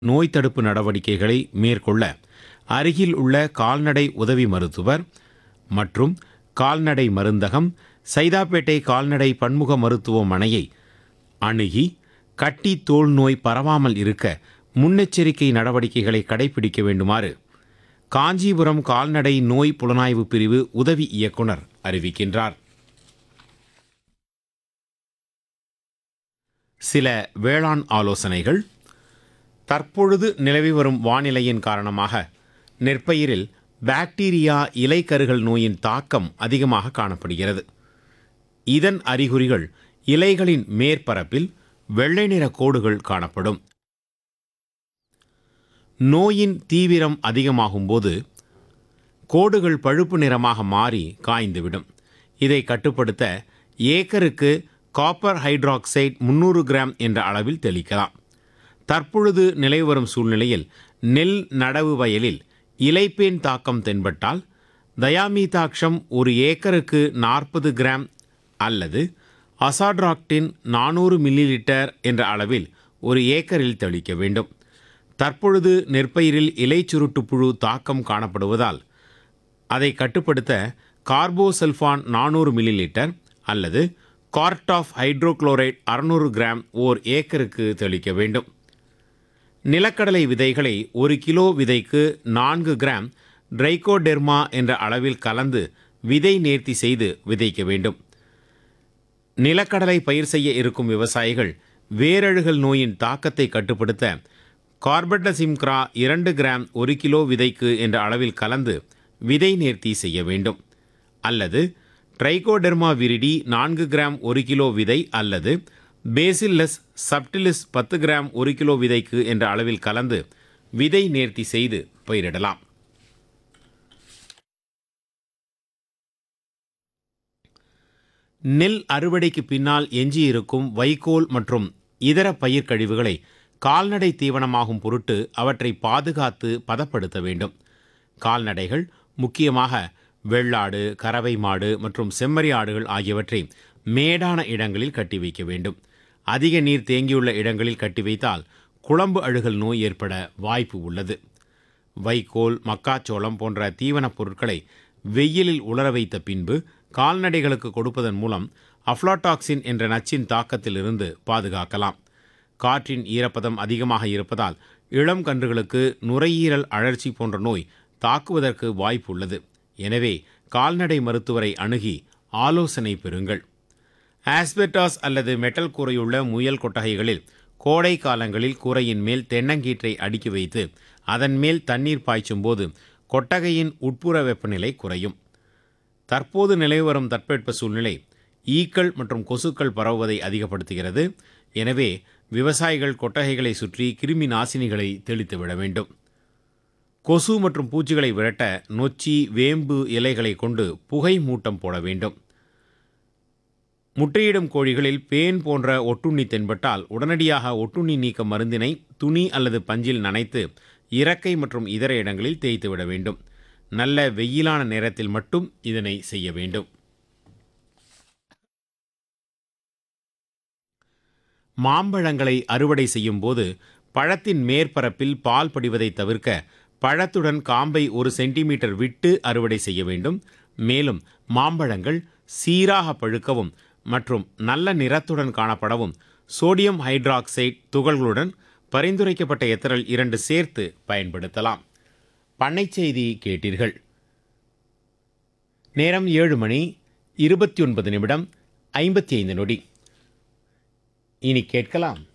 நோய் தடுப்பு நடவடிக்கைகளை மேற்கொள்ள அருகில் உள்ள கால்நடை உதவி மருத்துவர் மற்றும் கால்நடை மருந்தகம் சைதாப்பேட்டை கால்நடை பன்முக மருத்துவமனையை அணுகி கட்டி தோல் நோய் பரவாமல் இருக்க முன்னெச்சரிக்கை நடவடிக்கைகளை கடைபிடிக்க வேண்டுமாறு காஞ்சிபுரம் கால்நடை நோய் புலனாய்வு பிரிவு உதவி இயக்குனர் அறிவிக்கின்றார் சில வேளாண் ஆலோசனைகள் தற்பொழுது நிலவி வரும் வானிலையின் காரணமாக நெற்பயிரில் பாக்டீரியா இலைக்கருகள் நோயின் தாக்கம் அதிகமாக காணப்படுகிறது இதன் அறிகுறிகள் இலைகளின் மேற்பரப்பில் வெள்ளை நிற கோடுகள் காணப்படும் நோயின் தீவிரம் அதிகமாகும்போது கோடுகள் பழுப்பு நிறமாக மாறி காய்ந்துவிடும் இதை கட்டுப்படுத்த ஏக்கருக்கு காப்பர் ஹைட்ராக்சைடு முந்நூறு கிராம் என்ற அளவில் தெளிக்கலாம் தற்பொழுது நிலவி வரும் சூழ்நிலையில் நெல் நடவு வயலில் இலைப்பேன் தாக்கம் தென்பட்டால் தயாமீதாக்ஷம் ஒரு ஏக்கருக்கு நாற்பது கிராம் அல்லது அசாட்ராக்டின் நானூறு மில்லி லிட்டர் என்ற அளவில் ஒரு ஏக்கரில் தெளிக்க வேண்டும் தற்பொழுது நெற்பயிரில் இலை சுருட்டு புழு தாக்கம் காணப்படுவதால் அதை கட்டுப்படுத்த கார்போசல்ஃபான் நானூறு மில்லி லிட்டர் அல்லது கார்ட் ஆஃப் ஹைட்ரோகுளோரைட் அறுநூறு கிராம் ஓர் ஏக்கருக்கு தெளிக்க வேண்டும் நிலக்கடலை விதைகளை ஒரு கிலோ விதைக்கு நான்கு கிராம் ட்ரைகோடெர்மா என்ற அளவில் கலந்து விதை நேர்த்தி செய்து விதைக்க வேண்டும் நிலக்கடலை பயிர் செய்ய இருக்கும் விவசாயிகள் வேரழுகல் நோயின் தாக்கத்தை கட்டுப்படுத்த கார்பட்டசிம்க்ரா இரண்டு கிராம் ஒரு கிலோ விதைக்கு என்ற அளவில் கலந்து விதை நேர்த்தி செய்ய வேண்டும் அல்லது ட்ரைகோடெர்மா விரிடி நான்கு கிராம் ஒரு கிலோ விதை அல்லது பேசில்லஸ் சப்டிலிஸ் பத்து கிராம் ஒரு கிலோ விதைக்கு என்ற அளவில் கலந்து விதை நேர்த்தி செய்து பயிரிடலாம் நெல் அறுவடைக்கு பின்னால் எஞ்சியிருக்கும் வைக்கோல் மற்றும் இதர பயிர் கழிவுகளை கால்நடை தீவனமாகும் பொருட்டு அவற்றை பாதுகாத்து பதப்படுத்த வேண்டும் கால்நடைகள் முக்கியமாக வெள்ளாடு கறவை மாடு மற்றும் செம்மறி ஆடுகள் ஆகியவற்றை மேடான இடங்களில் கட்டி வைக்க வேண்டும் அதிக நீர் தேங்கியுள்ள இடங்களில் கட்டி வைத்தால் குழம்பு அழுகல் நோய் ஏற்பட வாய்ப்பு உள்ளது வைக்கோல் மக்காச்சோளம் போன்ற தீவனப் பொருட்களை வெயிலில் உலர வைத்த பின்பு கால்நடைகளுக்கு கொடுப்பதன் மூலம் அஃப்லாடாக்சின் என்ற நச்சின் தாக்கத்திலிருந்து பாதுகாக்கலாம் காற்றின் ஈரப்பதம் அதிகமாக இருப்பதால் இளம் கன்றுகளுக்கு நுரையீரல் அழற்சி போன்ற நோய் தாக்குவதற்கு வாய்ப்பு உள்ளது எனவே கால்நடை மருத்துவரை அணுகி ஆலோசனை பெறுங்கள் ஆஸ்பெட்டாஸ் அல்லது மெட்டல் கூரையுள்ள முயல் கொட்டகைகளில் கோடை காலங்களில் கூரையின் மேல் தென்னங்கீற்றை அடுக்கி வைத்து அதன் மேல் தண்ணீர் பாய்ச்சும் போது கொட்டகையின் உட்புற வெப்பநிலை குறையும் தற்போது நிலவி வரும் தட்பவெட்ப சூழ்நிலை ஈக்கள் மற்றும் கொசுக்கள் பரவுவதை அதிகப்படுத்துகிறது எனவே விவசாயிகள் கொட்டகைகளை சுற்றி கிருமி நாசினிகளை தெளித்து விட வேண்டும் கொசு மற்றும் பூச்சிகளை விரட்ட நொச்சி வேம்பு இலைகளை கொண்டு புகை மூட்டம் போட வேண்டும் முட்டையிடும் கோழிகளில் பேன் போன்ற ஒட்டுண்ணி தென்பட்டால் உடனடியாக ஒட்டுண்ணி நீக்க மருந்தினை துணி அல்லது பஞ்சில் நனைத்து இறக்கை மற்றும் இதர இடங்களில் தேய்த்து விட வேண்டும் நல்ல வெயிலான நேரத்தில் மட்டும் இதனை செய்ய வேண்டும் மாம்பழங்களை அறுவடை செய்யும் போது பழத்தின் மேற்பரப்பில் பால் படிவதை தவிர்க்க பழத்துடன் காம்பை ஒரு சென்டிமீட்டர் விட்டு அறுவடை செய்ய வேண்டும் மேலும் மாம்பழங்கள் சீராக பழுக்கவும் மற்றும் நல்ல நிறத்துடன் காணப்படவும் சோடியம் ஹைட்ராக்சைடு துகள்களுடன் பரிந்துரைக்கப்பட்ட எத்தரல் இரண்டு சேர்த்து பயன்படுத்தலாம் பண்ணை செய்தி கேட்டீர்கள் நேரம் ஏழு மணி இருபத்தி ஒன்பது நிமிடம் ஐம்பத்தி ஐந்து நொடி இனி கேட்கலாம்